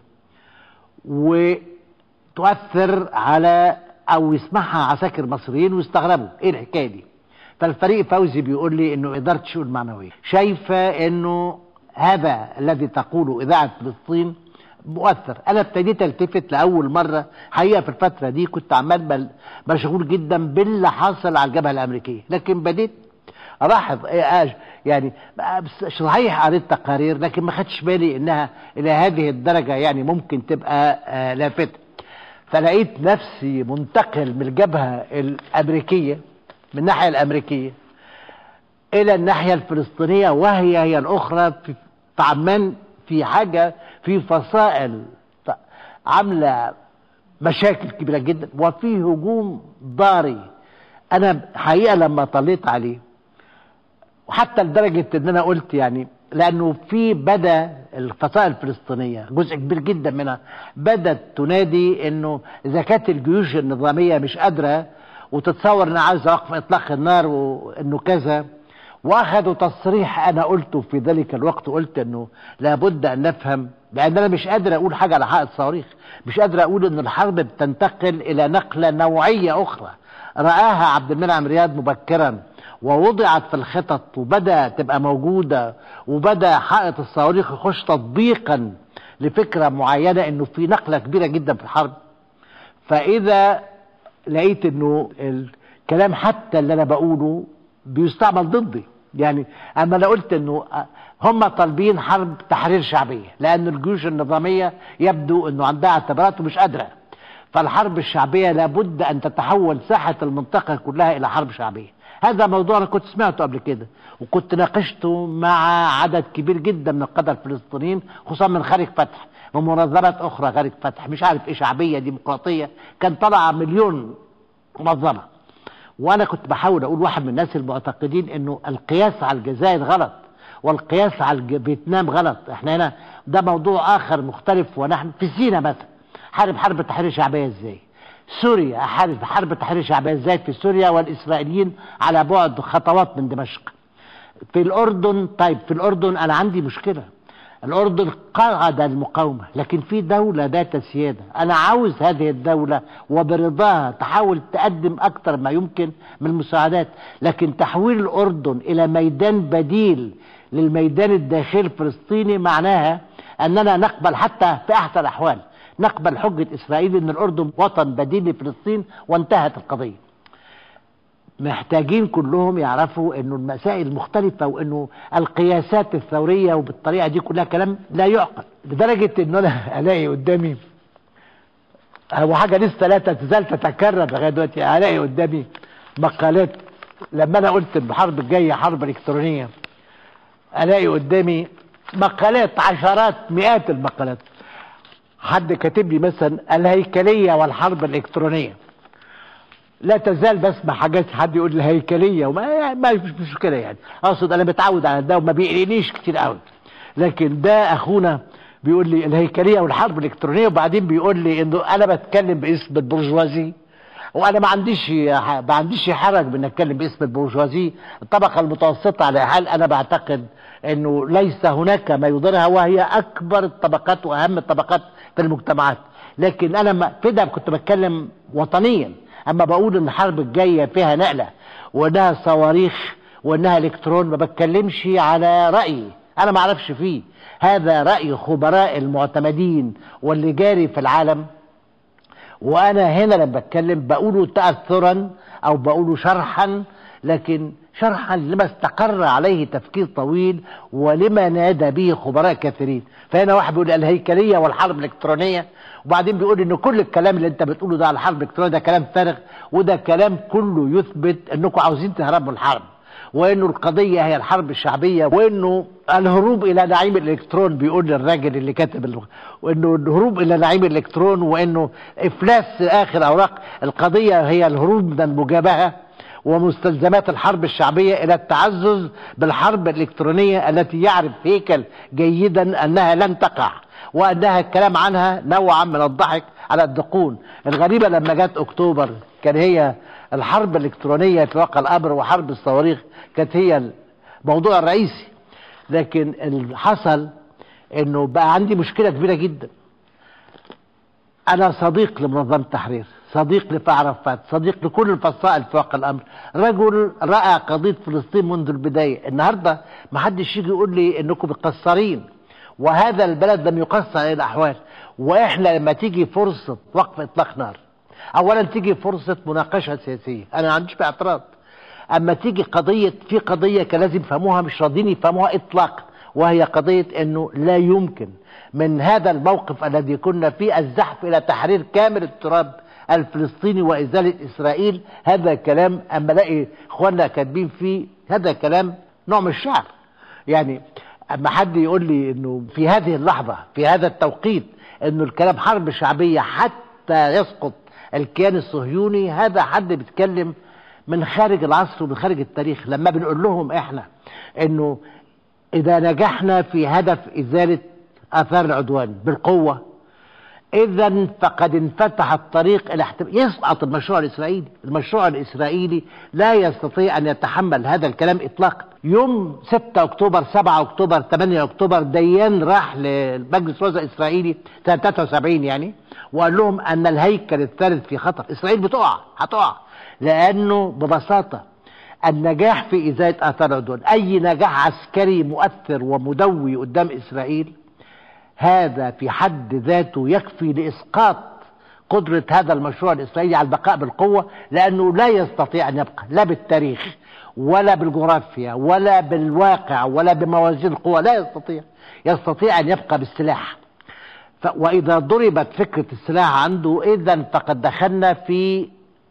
A: وتؤثر على أو يسمعها عساكر مصريين ويستغربوا إيه الحكاية دي فالفريق فوزي بيقول لي إنه إدارة الشؤون المعنوية شايفة إنه هذا الذي تقوله إذاعة فلسطين مؤثر انا ابتديت التفت لاول مره حقيقه في الفتره دي كنت عمال مشغول جدا باللي حاصل على الجبهه الامريكيه لكن بديت الاحظ يعني صحيح قريت تقارير لكن ما خدتش بالي انها الى هذه الدرجه يعني ممكن تبقى لافته فلقيت نفسي منتقل من الجبهه الامريكيه من الناحيه الامريكيه الى الناحيه الفلسطينيه وهي هي الاخرى في عمان في حاجه في فصائل عامله مشاكل كبيره جدا وفي هجوم ضاري انا حقيقه لما طليت عليه وحتى لدرجه ان انا قلت يعني لانه في بدا الفصائل الفلسطينيه جزء كبير جدا منها بدات تنادي انه اذا كانت الجيوش النظاميه مش قادره وتتصور انها عايزه وقف اطلاق النار وانه كذا واخذوا تصريح انا قلته في ذلك الوقت قلت انه لابد ان نفهم لان انا مش قادر اقول حاجه على حائط صواريخ مش قادر اقول ان الحرب بتنتقل الى نقله نوعيه اخرى راها عبد المنعم رياض مبكرا ووضعت في الخطط وبدا تبقى موجوده وبدا حائط الصواريخ يخش تطبيقا لفكره معينه انه في نقله كبيره جدا في الحرب فاذا لقيت انه الكلام حتى اللي انا بقوله بيستعمل ضدي يعني اما انا قلت انه هم طالبين حرب تحرير شعبيه لان الجيوش النظاميه يبدو انه عندها اعتبارات ومش قادره فالحرب الشعبيه لابد ان تتحول ساحه المنطقه كلها الى حرب شعبيه هذا موضوع انا كنت سمعته قبل كده وكنت ناقشته مع عدد كبير جدا من القاده الفلسطينيين خصوصا من خارج فتح ومنظمات اخرى خارج فتح مش عارف ايه شعبيه ديمقراطيه كان طلع مليون منظمه وانا كنت بحاول اقول واحد من الناس المعتقدين انه القياس على الجزائر غلط والقياس على فيتنام غلط احنا هنا ده موضوع اخر مختلف ونحن في سينا مثلا حارب حرب تحرير شعبيه ازاي سوريا احارب حرب التحرير الشعبيه ازاي في سوريا والاسرائيليين على بعد خطوات من دمشق في الاردن طيب في الاردن انا عندي مشكله الاردن قاعده المقاومه لكن في دوله ذات سياده انا عاوز هذه الدوله وبرضاها تحاول تقدم اكثر ما يمكن من المساعدات لكن تحويل الاردن الى ميدان بديل للميدان الداخلي الفلسطيني معناها اننا نقبل حتى في احسن الاحوال نقبل حجه اسرائيل ان الاردن وطن بديل لفلسطين وانتهت القضيه محتاجين كلهم يعرفوا انه المسائل مختلفة وانه القياسات الثورية وبالطريقة دي كلها كلام لا يعقل لدرجة انه انا الاقي قدامي هو حاجة لسه لا تزال تتكرر لغاية دلوقتي الاقي قدامي مقالات لما انا قلت الحرب الجاية حرب الكترونية الاقي قدامي مقالات عشرات مئات المقالات حد كاتب لي مثلا الهيكلية والحرب الالكترونية لا تزال بسمع حاجات حد يقول الهيكليه وما يعني ما مش مشكله يعني اقصد انا متعود على ده وما بيقلقنيش كتير قوي لكن ده اخونا بيقول لي الهيكليه والحرب الالكترونيه وبعدين بيقول لي انه انا بتكلم باسم البرجوازي وانا ما عنديش ما عنديش حرج بان اتكلم باسم البرجوازي الطبقه المتوسطه على حال انا بعتقد انه ليس هناك ما يضرها وهي اكبر الطبقات واهم الطبقات في المجتمعات لكن انا ما في ده كنت بتكلم وطنيا اما بقول ان الحرب الجايه فيها نقله وانها صواريخ وانها الكترون ما بتكلمش على رايي انا ما اعرفش فيه هذا راي خبراء المعتمدين واللي جاري في العالم وانا هنا لما بتكلم بقوله تاثرا او بقوله شرحا لكن شرحا لما استقر عليه تفكير طويل ولما نادى به خبراء كثيرين فهنا واحد بيقول الهيكليه والحرب الالكترونيه وبعدين بيقول ان كل الكلام اللي انت بتقوله ده على الحرب الالكترونيه ده كلام فارغ وده كلام كله يثبت انكم عاوزين تهربوا الحرب وانه القضيه هي الحرب الشعبيه وانه الهروب الى نعيم الالكترون بيقول للراجل اللي كاتب ال... وانه الهروب الى نعيم الالكترون وانه افلاس اخر اوراق القضيه هي الهروب من المجابهه ومستلزمات الحرب الشعبيه الى التعزز بالحرب الالكترونيه التي يعرف هيكل جيدا انها لن تقع وانها الكلام عنها نوعا من الضحك على الدقون الغريبه لما جت اكتوبر كان هي الحرب الالكترونيه في واقع الامر وحرب الصواريخ كانت هي الموضوع الرئيسي لكن اللي حصل انه بقى عندي مشكله كبيره جدا انا صديق لمنظمه التحرير صديق لفاع عرفات صديق لكل الفصائل في واقع الامر رجل راى قضيه فلسطين منذ البدايه النهارده ما حدش يجي يقول لي انكم مقصرين وهذا البلد لم يقصر عليه الاحوال واحنا لما تيجي فرصه وقف اطلاق نار اولا تيجي فرصه مناقشه سياسيه انا ما عنديش فيها اعتراض اما تيجي قضيه في قضيه كان لازم يفهموها مش راضيين يفهموها اطلاقا وهي قضيه انه لا يمكن من هذا الموقف الذي كنا فيه الزحف الى تحرير كامل التراب الفلسطيني وازاله اسرائيل هذا كلام اما الاقي اخواننا كاتبين فيه هذا كلام نوع من الشعر يعني اما حد يقول لي انه في هذه اللحظه في هذا التوقيت انه الكلام حرب شعبيه حتى يسقط الكيان الصهيوني هذا حد بيتكلم من خارج العصر ومن خارج التاريخ لما بنقول لهم احنا انه اذا نجحنا في هدف ازاله اثار العدوان بالقوه اذا فقد انفتح الطريق الى يسقط المشروع الاسرائيلي المشروع الاسرائيلي لا يستطيع ان يتحمل هذا الكلام اطلاقا يوم 6 اكتوبر 7 اكتوبر 8 اكتوبر ديان راح لمجلس الوزراء الاسرائيلي سنه 73 يعني وقال لهم ان الهيكل الثالث في خطر اسرائيل بتقع هتقع لانه ببساطه النجاح في ازاله اثار العدوان اي نجاح عسكري مؤثر ومدوي قدام اسرائيل هذا في حد ذاته يكفي لاسقاط قدرة هذا المشروع الإسرائيلي على البقاء بالقوة لأنه لا يستطيع أن يبقى لا بالتاريخ ولا بالجغرافيا ولا بالواقع ولا بموازين القوى لا يستطيع يستطيع أن يبقى بالسلاح ف... وإذا ضربت فكرة السلاح عنده إذا فقد دخلنا في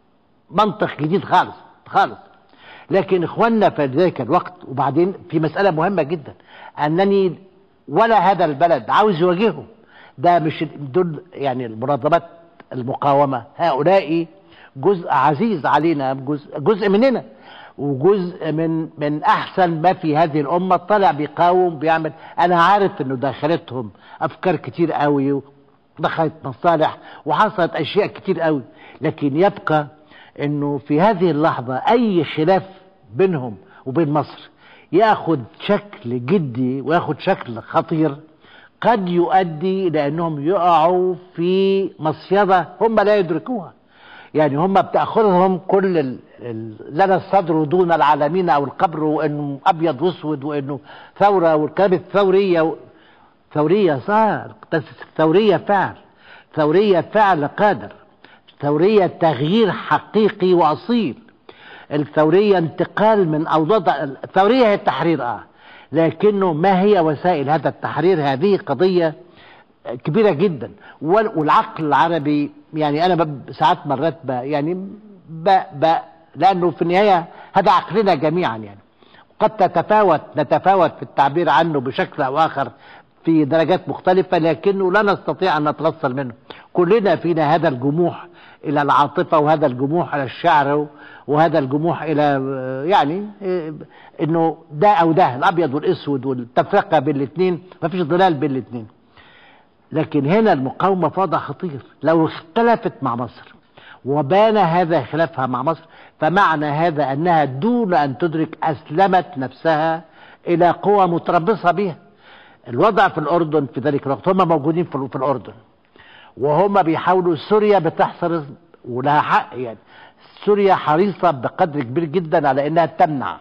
A: منطق جديد خالص خالص لكن إخواننا في ذلك الوقت وبعدين في مسألة مهمة جدا أنني ولا هذا البلد عاوز يواجههم ده مش دول يعني المنظمات المقاومة هؤلاء جزء عزيز علينا جزء, جزء مننا وجزء من من احسن ما في هذه الامه طلع بيقاوم بيعمل انا عارف انه داخلتهم افكار كتير قوي دخلت مصالح وحصلت اشياء كتير قوي لكن يبقى انه في هذه اللحظة اي خلاف بينهم وبين مصر ياخد شكل جدي وياخد شكل خطير قد يؤدي الى انهم يقعوا في مصيدة هم لا يدركوها يعني هم بتاخذهم كل ال... ال... لنا الصدر دون العالمين او القبر وانه ابيض واسود وانه ثوره والكلام الثوريه و... ثوريه صار ثوريه فعل ثوريه فعل قادر ثوريه تغيير حقيقي واصيل الثوريه انتقال من اوضاع الثوريه هي التحرير اه لكنه ما هي وسائل هذا التحرير هذه قضيه كبيره جدا والعقل العربي يعني انا ساعات مرات ب يعني ب ب لانه في النهايه هذا عقلنا جميعا يعني قد تتفاوت نتفاوت في التعبير عنه بشكل او اخر في درجات مختلفة لكنه لا نستطيع أن نتوصل منه كلنا فينا هذا الجموح إلى العاطفة وهذا الجموح إلى الشعر وهذا الجموح إلى يعني إنه ده أو ده الأبيض والأسود والتفرقة بين الاثنين مفيش ضلال بين الاثنين لكن هنا المقاومة في وضع خطير لو اختلفت مع مصر وبان هذا خلافها مع مصر فمعنى هذا أنها دون أن تدرك أسلمت نفسها إلى قوى متربصة بها الوضع في الأردن في ذلك الوقت هم موجودين في الأردن وهم بيحاولوا سوريا بتحصر ولها حق يعني سوريا حريصة بقدر كبير جدا على أنها تمنع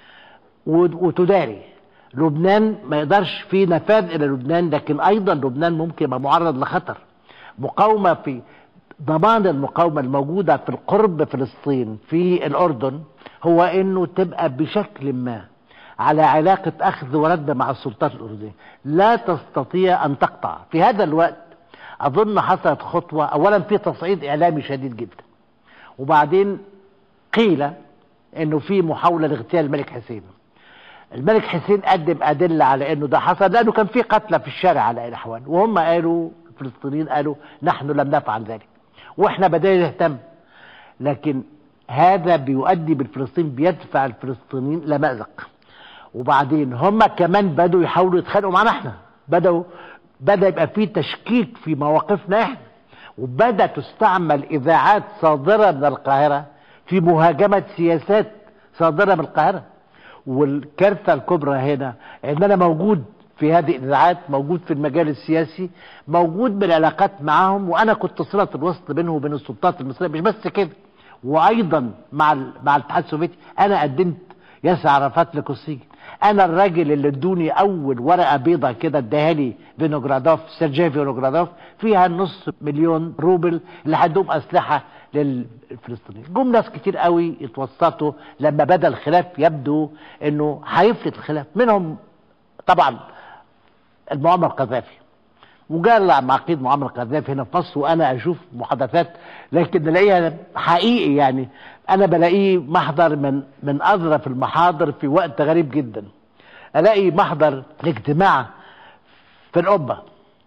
A: وتداري لبنان ما يقدرش في نفاذ الى لبنان لكن ايضا لبنان ممكن يبقى معرض لخطر مقاومه في ضمان المقاومه الموجوده في القرب فلسطين في الاردن هو انه تبقى بشكل ما على علاقه اخذ ورد مع السلطات الاردنيه لا تستطيع ان تقطع في هذا الوقت اظن حصلت خطوه اولا في تصعيد اعلامي شديد جدا وبعدين قيل انه في محاوله لاغتيال الملك حسين الملك حسين قدم أدلة على أنه ده حصل لأنه كان في قتلى في الشارع على أي الأحوال وهم قالوا الفلسطينيين قالوا نحن لم نفعل ذلك وإحنا بدأنا نهتم لكن هذا بيؤدي بالفلسطين بيدفع الفلسطينيين لمأزق وبعدين هم كمان بدوا يحاولوا يتخانقوا معنا احنا بدأوا بدأ يبقى في تشكيك في مواقفنا احنا وبدأ تستعمل إذاعات صادرة من القاهرة في مهاجمة سياسات صادرة من القاهرة والكارثه الكبرى هنا ان انا موجود في هذه الاذاعات موجود في المجال السياسي موجود بالعلاقات معهم وانا كنت صله الوسط بينه وبين السلطات المصريه مش بس كده وايضا مع مع الاتحاد السوفيتي انا قدمت ياسر عرفات لكوسيجن انا الراجل اللي ادوني اول ورقه بيضه كده اداها لي فينوجرادوف سيرجي فينوجرادوف فيها نص مليون روبل اللي هدوم اسلحه للفلسطينيين جم ناس كتير قوي اتوسطوا لما بدا الخلاف يبدو انه هيفلت الخلاف منهم طبعا المعمر القذافي وجاء معقيد معمر القذافي هنا في مصر وانا اشوف محادثات لكن نلاقيها حقيقي يعني انا بلاقيه محضر من من اظرف المحاضر في وقت غريب جدا الاقي محضر الاجتماع في القبه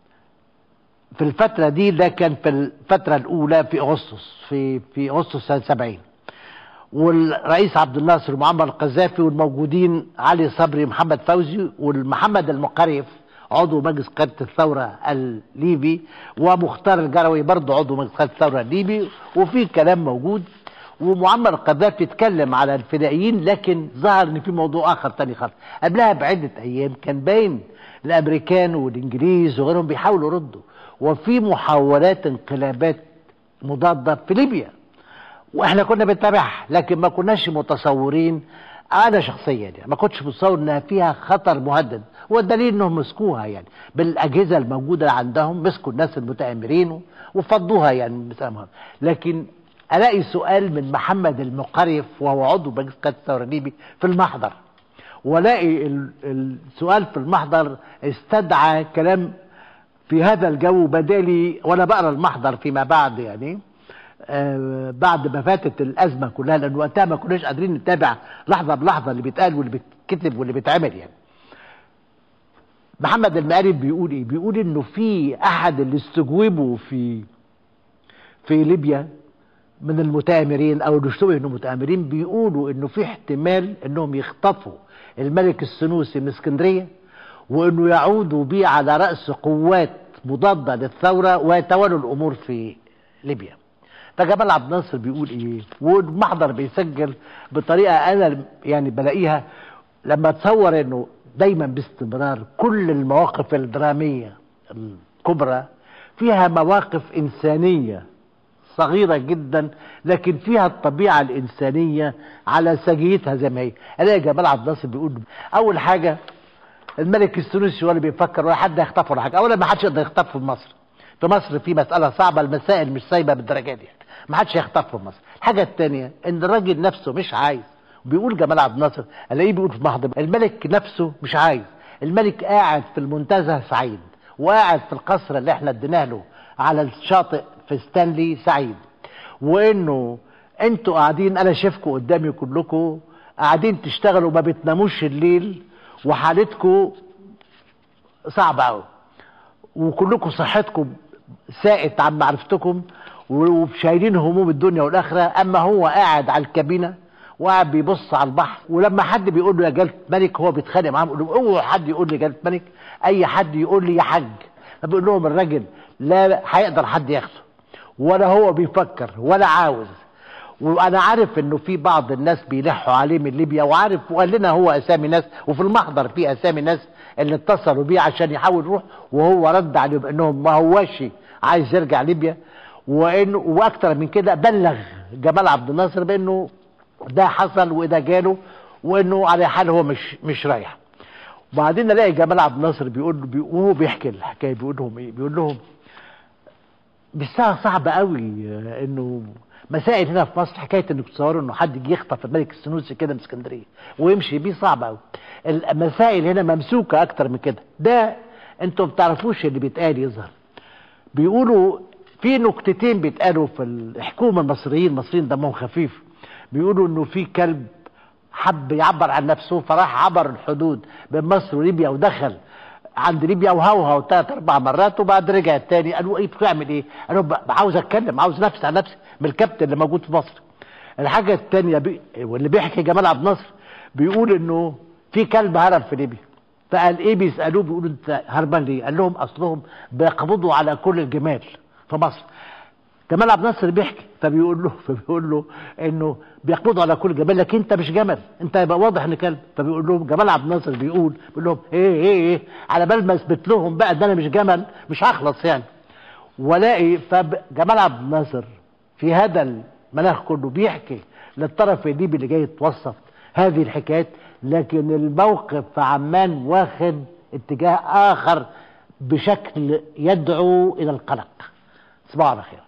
A: في الفترة دي ده كان في الفترة الأولى في أغسطس في في أغسطس سنة 70 والرئيس عبد الناصر ومعمر القذافي والموجودين علي صبري محمد فوزي والمحمد المقرف عضو مجلس قيادة الثورة الليبي ومختار الجروي برضه عضو مجلس قيادة الثورة الليبي وفي كلام موجود ومعمر القذافي اتكلم على الفدائيين لكن ظهر ان في موضوع اخر تاني خالص قبلها بعدة ايام كان باين الامريكان والانجليز وغيرهم بيحاولوا يردوا وفي محاولات انقلابات مضادة في ليبيا واحنا كنا بنتابعها لكن ما كناش متصورين انا شخصيا يعني ما كنتش متصور انها فيها خطر مهدد والدليل انهم مسكوها يعني بالاجهزه الموجوده عندهم مسكوا الناس المتامرين وفضوها يعني لكن الاقي سؤال من محمد المقرف وهو عضو مجلس قياده الثوره الليبي في المحضر والاقي السؤال في المحضر استدعى كلام في هذا الجو بدالي وانا بقرا المحضر فيما بعد يعني آه بعد ما فاتت الازمه كلها لان وقتها ما كناش قادرين نتابع لحظه بلحظه اللي بيتقال واللي بيتكتب واللي بيتعمل يعني. محمد المقارب بيقول ايه؟ بيقول انه في احد اللي استجوبوا في في ليبيا من المتآمرين او اللي اشتبه انهم متآمرين بيقولوا انه في احتمال انهم يخطفوا الملك السنوسي من اسكندريه وانه يعودوا بيه على راس قوات مضادة للثورة ويتولوا الأمور في ليبيا فجمال عبد الناصر بيقول ايه والمحضر بيسجل بطريقة انا يعني بلاقيها لما تصور انه دايما باستمرار كل المواقف الدرامية الكبرى فيها مواقف انسانية صغيرة جدا لكن فيها الطبيعة الإنسانية على سجيتها زي ما هي ألاقي جمال عبد الناصر بيقول أول حاجة الملك السنوسي ولا بيفكر ولا حد هيخطفه ولا حاجة أولا ما حدش يقدر يخطفه في مصر في مصر في مسألة صعبة المسائل مش سايبة بالدرجة دي يعني. ما حدش هيخطفه في مصر الحاجة الثانية إن الراجل نفسه مش عايز بيقول جمال عبد الناصر الاقيه بيقول في محضر الملك نفسه مش عايز الملك قاعد في المنتزه سعيد وقاعد في القصر اللي احنا اديناه له على الشاطئ في ستانلي سعيد وانه انتوا قاعدين انا شايفكم قدامي كلكم قاعدين تشتغلوا ما بتناموش الليل وحالتكم صعبه قوي وكلكم صحتكم ساءت عن معرفتكم وشايلين هموم الدنيا والاخره اما هو قاعد على الكابينه وقاعد بيبص على البحر ولما حد بيقول له يا جلاله ملك هو بيتخانق معاهم يقول له اوعى حد يقول لي جلاله ملك اي حد يقول لي يا حاج فبيقول لهم الراجل لا هيقدر حد ياخده ولا هو بيفكر ولا عاوز وانا عارف انه في بعض الناس بيلحوا عليه من ليبيا وعارف وقال لنا هو اسامي ناس وفي المحضر في اسامي ناس اللي اتصلوا بيه عشان يحاول يروح وهو رد عليهم انهم ما هواش عايز يرجع ليبيا وانه واكتر من كده بلغ جمال عبد الناصر بانه ده حصل وده جاله وانه على حال هو مش مش رايح وبعدين الاقي جمال عبد الناصر بيقول بي وهو بيحكي الحكايه بيقول لهم ايه بيقول لهم بالساعه صعبه قوي انه مسائل هنا في مصر حكايه انك تصوروا انه حد يجي يخطف الملك السنوسي كده من اسكندريه ويمشي بيه صعب قوي المسائل هنا ممسوكه اكتر من كده ده انتوا ما بتعرفوش اللي بيتقال يظهر بيقولوا في نكتتين بيتقالوا في الحكومه المصريين المصريين دمهم خفيف بيقولوا انه في كلب حب يعبر عن نفسه فراح عبر الحدود بين مصر وليبيا ودخل عند ليبيا وهوهو ثلاث اربع مرات وبعد رجع الثاني قالوا ايه بتعمل ايه؟ قالوا عاوز اتكلم عاوز نفسي عن نفسي من الكابتن اللي موجود في مصر. الحاجه الثانيه بي... واللي بيحكي جمال عبد الناصر بيقول انه في كلب هرب في ليبيا فقال ايه بيسالوه بيقولوا انت هربان ليه؟ قال لهم اصلهم بيقبضوا على كل الجمال في مصر. جمال عبد الناصر بيحكي فبيقول له فبيقول له انه بيقبضوا على كل جمال لكن انت مش جمل انت يبقى واضح ان كلب فبيقول لهم جمال عبد الناصر بيقول بيقول لهم ايه ايه ايه على بال ما اثبت لهم بقى ان انا مش جمل مش هخلص يعني والاقي فجمال عبد الناصر في هذا المناخ كله بيحكي للطرف الليبي اللي جاي يتوصف هذه الحكايات لكن الموقف في عمان واخد اتجاه اخر بشكل يدعو الى القلق تصبحوا على خير